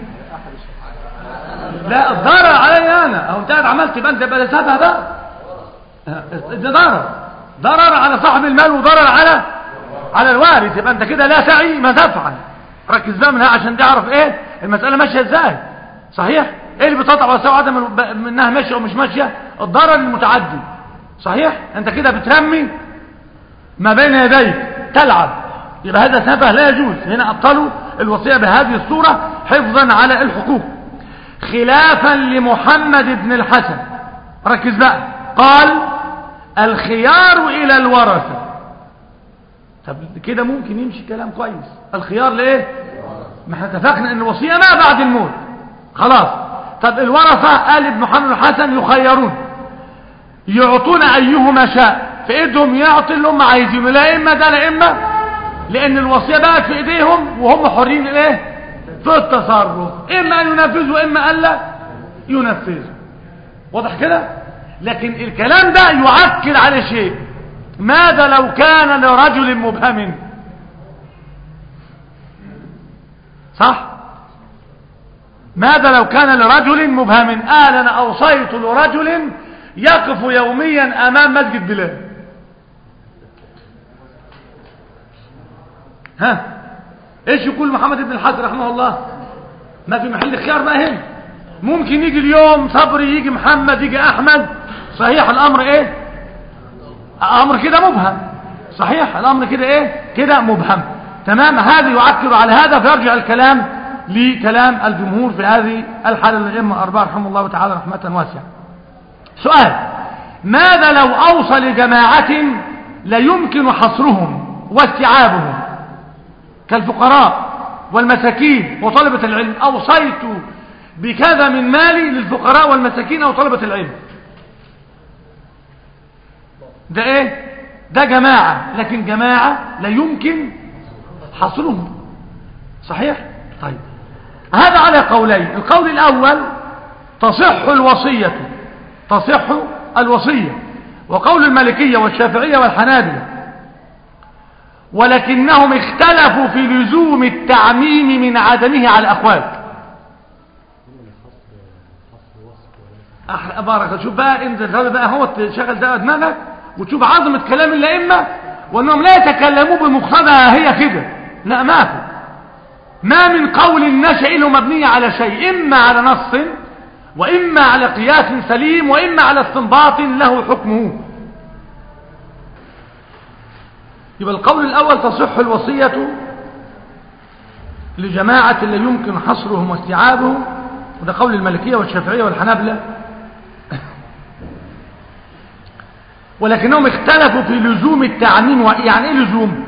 لا الضرر علي انا او انت قاعد عملت يبقى انت بقى سابها بقى ده ضرر ضرر على صاحب المال وضرر على على الوارث يبقى انت كده لا تعي ما تفعل ركز بقى منها عشان تعرف ايه المساله ماشيه ازاي صحيح ايه اللي بتطلع وساوي عدم منها ماشيه او مش ماشيه الضرر المتعدي صحيح انت كده بترمي ما بين يديك تلعب يبقى هذا سفه لا يجوز هنا ابطلوا الوصيه بهذه الصوره حفظا على الحقوق خلافا لمحمد بن الحسن ركز بقى قال الخيار إلى الورثة طب كده ممكن يمشي كلام كويس الخيار ليه ما احنا اتفقنا ان الوصية ما بعد الموت خلاص طب الورثة قال ابن محمد الحسن يخيرون يعطون ايهما شاء في ايدهم يعطي اللي هم عايزينه لا اما ده لا اما لان الوصية بقت في ايديهم وهم حرين الايه في التصرف اما ان ينفذوا اما الا ينفذوا واضح كده لكن الكلام ده يعكر على شيء ماذا لو كان لرجل مبهم صح ماذا لو كان لرجل مبهم قال انا اوصيت لرجل يقف يوميا امام مسجد بلال ها ايش يقول محمد بن الحسن رحمه الله ما في محل خيار بقى هنا ممكن يجي اليوم صبري يجي محمد يجي احمد صحيح الامر ايه امر كده مبهم صحيح الامر كده ايه كده مبهم تمام هذا يعكر على هذا فيرجع الكلام لكلام الجمهور في هذه الحالة الأئمة الأربعة رحمه الله تعالى رحمة واسعة سؤال ماذا لو أوصى لجماعة لا يمكن حصرهم واستيعابهم كالفقراء والمساكين وطلبة العلم أوصيت بكذا من مالي للفقراء والمساكين أو طلبة العلم ده ايه ده جماعة لكن جماعة لا يمكن حصرهم صحيح طيب هذا على قولين القول الأول تصح الوصية تصح الوصية وقول المالكية والشافعية والحنابلة ولكنهم اختلفوا في لزوم التعميم من عدمه على الأقوال أح- بارك شوف بقى انت هذا بقى هو تشغل ده دماغك وتشوف عظمة كلام الأئمة وأنهم لا يتكلموا بمقتضى هي كده لا ما في ما من قول نشأ له مبنية على شيء إما على نص وإما على قياس سليم وإما على استنباط له حكمه يبقى القول الأول تصح الوصية لجماعة لا يمكن حصرهم واستيعابهم وده قول الملكية والشافعية والحنابلة ولكنهم اختلفوا في لزوم التعميم يعني ايه لزوم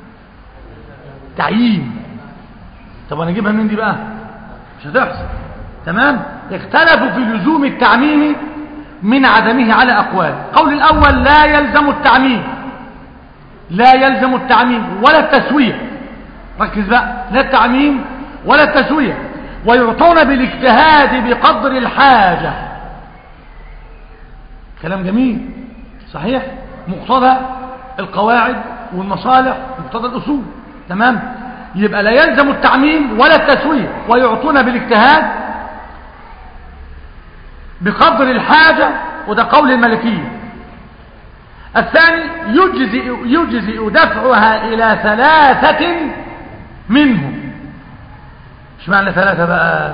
تعيين طب انا اجيبها من دي بقى مش هتحصل تمام اختلفوا في لزوم التعميم من عدمه على اقوال قول الاول لا يلزم التعميم لا يلزم التعميم ولا التسويه ركز بقى لا التعميم ولا التسويه ويعطون بالاجتهاد بقدر الحاجه كلام جميل صحيح مقتضى القواعد والمصالح مقتضى الاصول تمام يبقى لا يلزم التعميم ولا التسويه ويعطون بالاجتهاد بقدر الحاجه وده قول الملكيه الثاني يجزئ, يجزئ دفعها إلى ثلاثة منهم ايش معنى ثلاثة بقى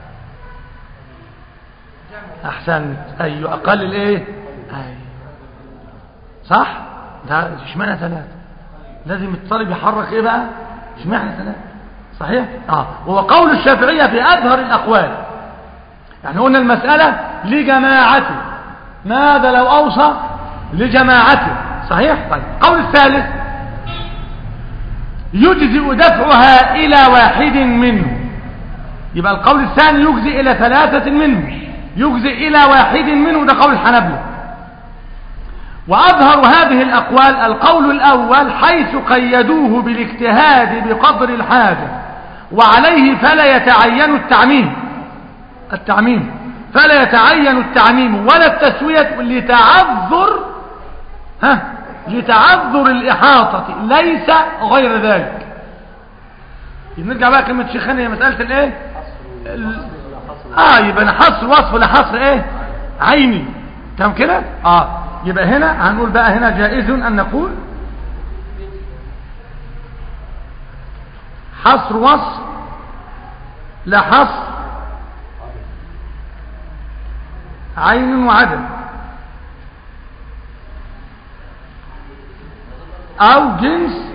أحسنت أيوة أقل الإيه أيوة صح ده ايش معنى ثلاثة لازم الطالب يحرك إيه بقى ايش معنى ثلاثة صحيح آه وهو قول الشافعية في أظهر الأقوال يعني قلنا المسألة لجماعته ماذا لو أوصى لجماعته صحيح طيب قول الثالث يجزئ دفعها إلى واحد منه يبقى القول الثاني يجزئ إلى ثلاثة منه يجزئ إلى واحد منه ده قول الحنبلة وأظهر هذه الأقوال القول الأول حيث قيدوه بالاجتهاد بقدر الحاجة وعليه فلا يتعين التعميم التعميم فلا يتعين التعميم ولا التسوية لتعذر ها لتعذر الإحاطة ليس غير ذلك نرجع بقى كلمة شيخان هي مسألة الايه ال... اه يبقى حصر وصف لحصر ايه عيني تمام كده اه يبقى هنا هنقول بقى هنا جائز ان نقول حصر وصف لا حصر عين وعدم او جنس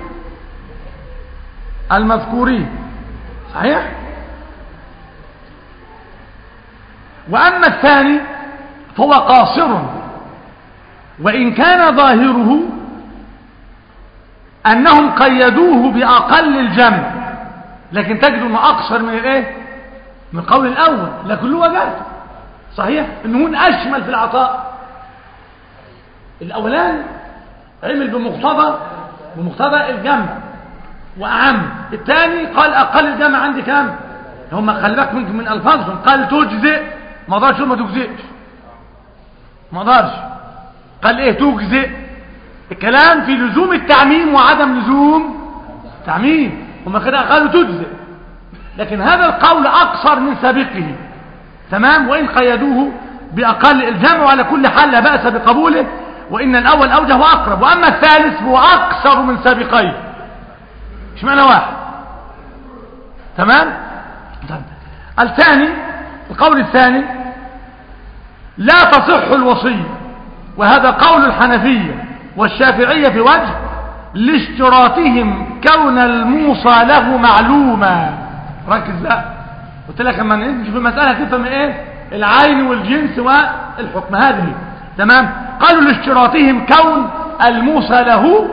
المذكورين صحيح وأما الثاني فهو قاصر وإن كان ظاهره أنهم قيدوه بأقل الجمع لكن تجد أنه أقصر من الإيه؟ من القول الأول لكن له وجهته صحيح أنه هون أشمل في العطاء الأولاني عمل بمقتضى بمقتضى الجمع وأعم الثاني قال أقل الجمع عندي كام هم خلي بالك ممكن من ألفاظهم قال تجزئ ما قدرش ما تجزئش ما قدرش قال ايه تجزئ الكلام في لزوم التعميم وعدم لزوم تعميم هم كده قالوا تجزئ لكن هذا القول أقصر من سابقه تمام وإن قيدوه بأقل الجمع وعلى كل حال لا بأس بقبوله وإن الأول أوجه وأقرب وأما الثالث هو أقصر من سابقيه مش معنى واحد تمام طيب. الثاني القول الثاني لا تصح الوصية وهذا قول الحنفية والشافعية في وجه لاشتراطهم كون الموصى له معلوما ركز بقى قلت لك اما نمشي في المسألة تفهم ايه العين والجنس والحكم هذه تمام قالوا لاشتراطهم كون الموصى له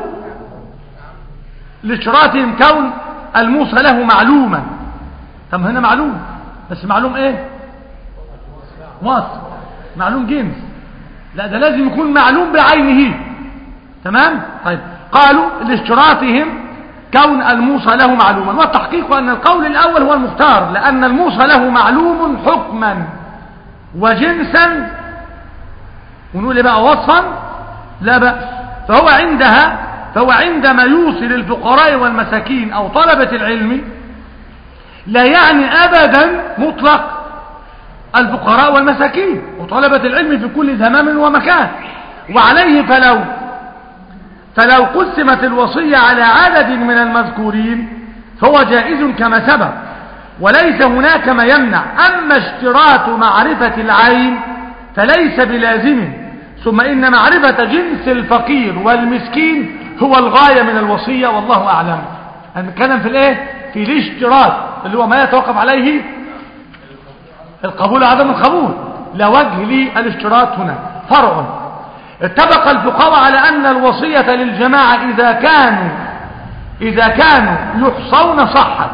لاشتراطهم كون الموصى له معلوما طب هنا معلوم بس معلوم ايه وصف معلوم جنس لا ده لازم يكون معلوم بعينه تمام طيب قالوا لاشتراطهم كون الموصى له معلوما والتحقيق أن القول الأول هو المختار لأن الموصى له معلوم حكما وجنسا ونقول بقى وصفا لا بأس فهو عندها فهو عندما يوصي للفقراء والمساكين أو طلبة العلم لا يعني أبدا مطلق الفقراء والمساكين وطلبة العلم في كل زمان ومكان وعليه فلو فلو قسمت الوصية على عدد من المذكورين فهو جائز كما سبق وليس هناك ما يمنع أما اشتراط معرفة العين فليس بلازم ثم إن معرفة جنس الفقير والمسكين هو الغاية من الوصية والله أعلم هنتكلم في الايه في الاشتراط اللي هو ما يتوقف عليه القبول عدم القبول لا وجه للاشتراط هنا فرع اتفق الفقهاء على أن الوصية للجماعة إذا كانوا إذا كانوا يحصون صحت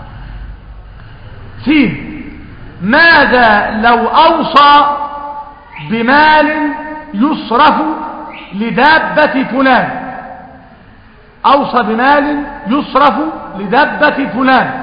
فيه ماذا لو أوصى بمال يصرف لدابة فلان أوصى بمال يصرف لدابة فلان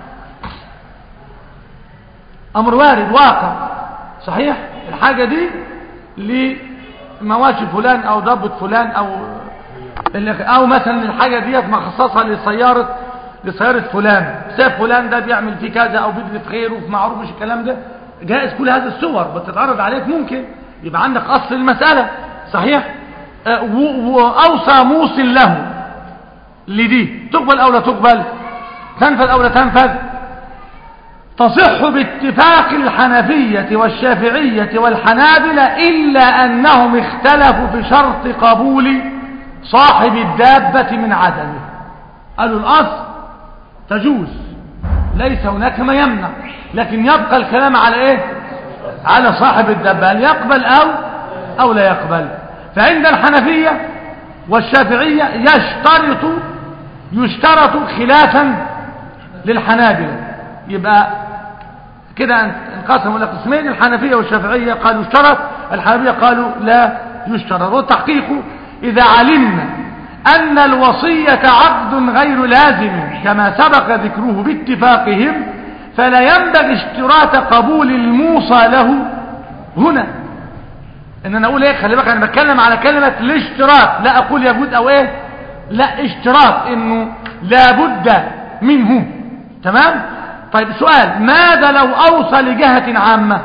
أمر وارد واقع صحيح الحاجة دي لمواشي فلان أو دابة فلان أو أو مثلا الحاجة ديت مخصصة لسيارة لسيارة فلان سيف فلان ده بيعمل فيه كذا أو بيجري في خيره في معروف مش الكلام ده جائز كل هذه الصور بتتعرض عليك ممكن يبقى عندك أصل المسألة صحيح أه وأوصى موصل له لدي تقبل أو لا تقبل تنفذ أو لا تنفذ تصح باتفاق الحنفية والشافعية والحنابلة إلا أنهم اختلفوا في شرط قبول صاحب الدابة من عدمه قالوا الأصل تجوز ليس هناك ما يمنع لكن يبقى الكلام على ايه على صاحب الدابة هل يقبل أو أو لا يقبل فعند الحنفية والشافعية يشترط يشترط خلافا للحنابلة يبقى كده انقسموا الى قسمين الحنفية والشافعية قالوا اشترط الحنفية قالوا لا يشترط والتحقيق إذا علمنا أن الوصية عقد غير لازم كما سبق ذكره باتفاقهم فلا ينبغي اشتراط قبول الموصى له هنا ان انا اقول ايه خلي بالك انا بتكلم على كلمة الاشتراط لا اقول يجوز او ايه لا اشتراط انه لابد منه تمام طيب سؤال ماذا لو اوصى لجهة عامة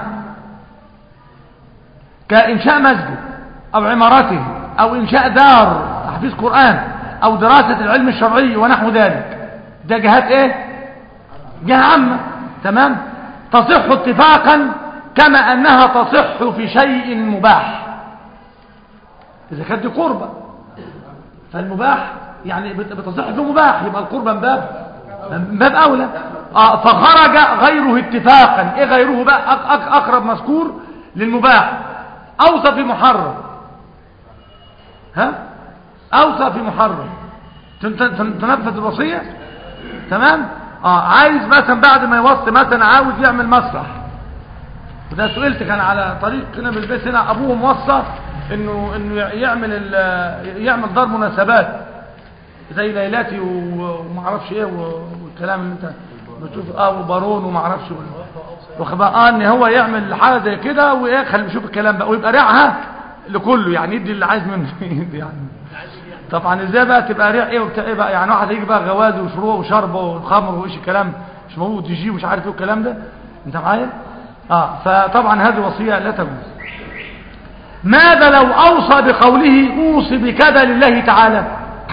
كإنشاء مسجد او عمارته او انشاء دار تحفيظ قرآن او دراسة العلم الشرعي ونحو ذلك ده جهات ايه جهة عامة تمام تصح اتفاقا كما انها تصح في شيء مباح اذا كانت دي قربة فالمباح يعني بتصح في مباح يبقى القربة من باب من باب اولى آه فخرج غيره اتفاقا ايه غيره بقى أق أق اقرب مذكور للمباح اوصى في محرم ها اوصى في محرم تن- تن- تن- تنفذ الوصيه تمام اه عايز مثلا بعد ما يوصي مثلا عاوز يعمل مسرح وده سئلت كان على طريق هنا بالبيت هنا ابوه موصى انه انه يعمل ال- يعمل دار مناسبات زي ليلاتي و- وما اعرفش ايه و- والكلام اللي انت بتشوف اه وبارون وما اعرفش وال- واخد بقى اه ان هو يعمل حاجه زي كده وايه خلي نشوف الكلام بقى ويبقى ريعها لكله يعني يدي اللي عايز منه يدي يعني طبعا ازاي بقى تبقى ريع ايه وبتاع ايه بقى يعني واحد يجي بقى غوازي وشروع وشرب وخمر وايش الكلام مش موجود يجي مش عارف ايه الكلام ده انت معايا اه فطبعا هذه وصيه لا تجوز ماذا لو اوصى بقوله اوصي بكذا لله تعالى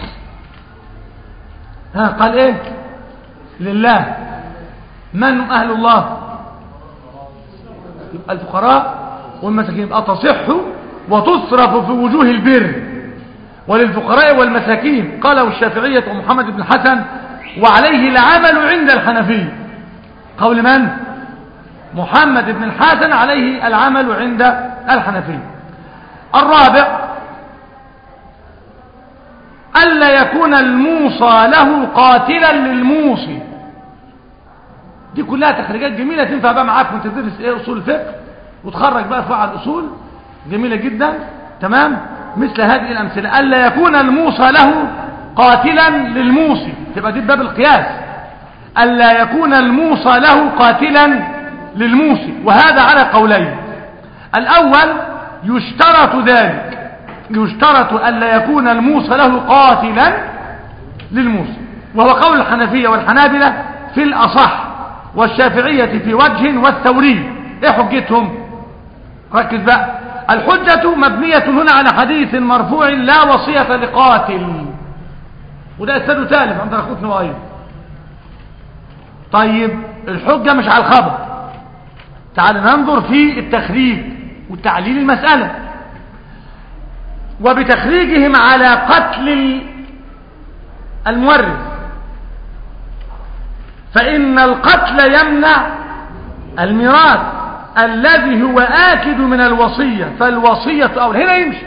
ها قال ايه لله من اهل الله يبقى الفقراء والمساكين يبقى تصح وتصرف في وجوه البر وللفقراء والمساكين قاله الشافعية ومحمد بن الحسن وعليه العمل عند الحنفية قول من؟ محمد بن الحسن عليه العمل عند الحنفية الرابع ألا يكون الموصى له قاتلا للموصي دي كلها تخريجات جميلة تنفع بقى معاك وانت تدرس ايه اصول الفقه وتخرج بقى فوق على الاصول جميلة جدا تمام مثل هذه الامثلة الا يكون الموصى له قاتلا للموصي تبقى دي باب القياس الا يكون الموصى له قاتلا للموصي وهذا على قولين الاول يشترط ذلك يشترط الا يكون الموصى له قاتلا للموصي وهو قول الحنفية والحنابلة في الأصح والشافعية في وجه والثوري ايه حجتهم ركز بقى الحجة مبنية هنا على حديث مرفوع لا وصية لقاتل وده استاذ ثالث عند اخوت نوائب طيب الحجة مش على الخبر تعال ننظر في التخريج وتعليل المسألة وبتخريجهم على قتل المورث فإن القتل يمنع الميراث الذي هو آكد من الوصية فالوصية أول هنا يمشي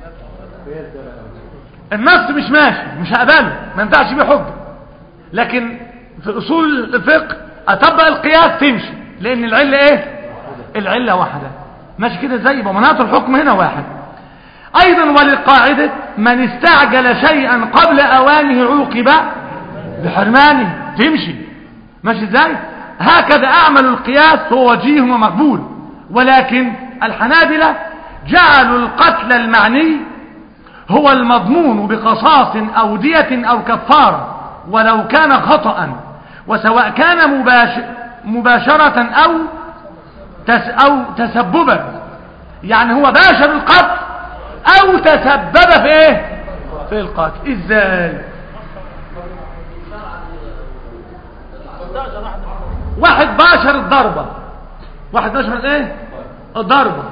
النص مش ماشي مش هقبله ما ينفعش بيه حجة لكن في أصول الفقه أطبق القياس تمشي لأن العلة إيه العلة واحدة ماشي كده زي يبقى مناط الحكم هنا واحد أيضا وللقاعدة من استعجل شيئا قبل أوانه عوقب بحرمانه تمشي ماشي ازاي هكذا أعمل القياس هو وجيه ومقبول ولكن الحنابلة جعلوا القتل المعني هو المضمون بقصاص أو دية أو كفارة ولو كان خطأ وسواء كان مباشر مباشرة أو تس أو تسببا يعني هو باشر القتل أو تسبب في إيه في القتل إزاي واحد باشر الضربة واحد باشر ايه الضربة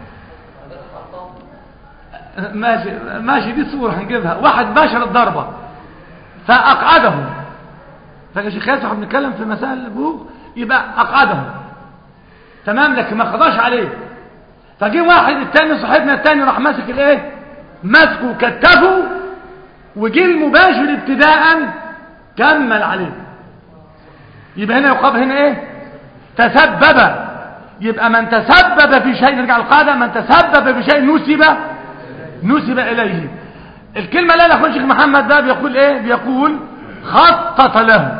ماشي ماشي دي صورة هنجيبها واحد باشر الضربة فأقعده فكا شيخ ياسر احنا بنتكلم في مسائل البلوغ يبقى أقعده تمام لكن ما قضاش عليه فجي واحد التاني صاحبنا التاني راح ماسك الايه ماسكه كتفه وجي المباشر ابتداء كمل عليه يبقى هنا يقاب هنا ايه تسبب يبقى من تسبب في شيء نرجع القاعده من تسبب في شيء نسب نسب اليه الكلمه لا اخونا شيخ محمد ده بيقول ايه بيقول خطط له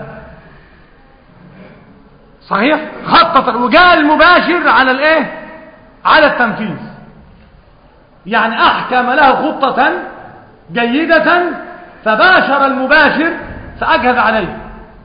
صحيح خطط وجاء المباشر على الايه على التنفيذ يعني احكم له خطه جيده فباشر المباشر فاجهز عليه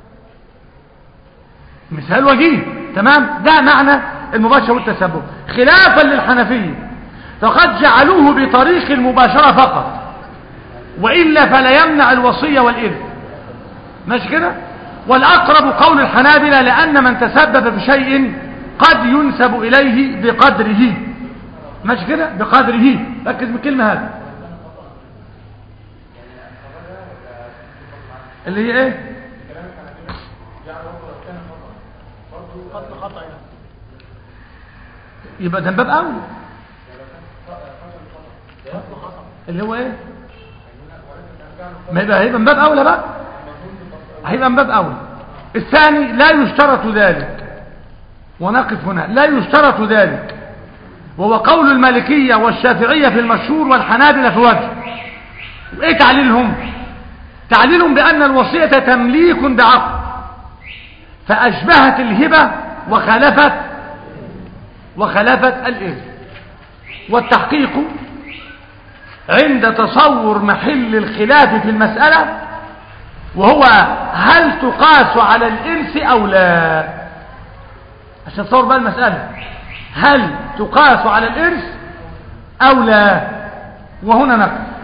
مثال وجيه تمام ده معنى المباشرة والتسبب خلافا للحنفية فقد جعلوه بطريق المباشرة فقط وإلا فلا يمنع الوصية والإذن ماشي كده والأقرب قول الحنابلة لأن من تسبب بشيء قد ينسب إليه بقدره ماشي كده بقدره ركز بالكلمة هذه اللي هي ايه قتل خطأ يعني يبقى ده من باب اولى قتل خطأ اللي هو ايه ما يبقى هيبقى من باب اولى بقى هيبقى من باب اولى الثاني لا يشترط ذلك ونقف هنا لا يشترط ذلك وهو قول المالكية والشافعية في المشهور والحنابلة في وجه ايه تعليلهم تعليلهم بأن الوصية تمليك بعقد فأشبهت الهبة وخالفت وخالفت الإذن والتحقيق عند تصور محل الخلاف في المسألة وهو هل تقاس على الإرث أو لا عشان تصور بقى المسألة هل تقاس على الإرث أو لا وهنا نقف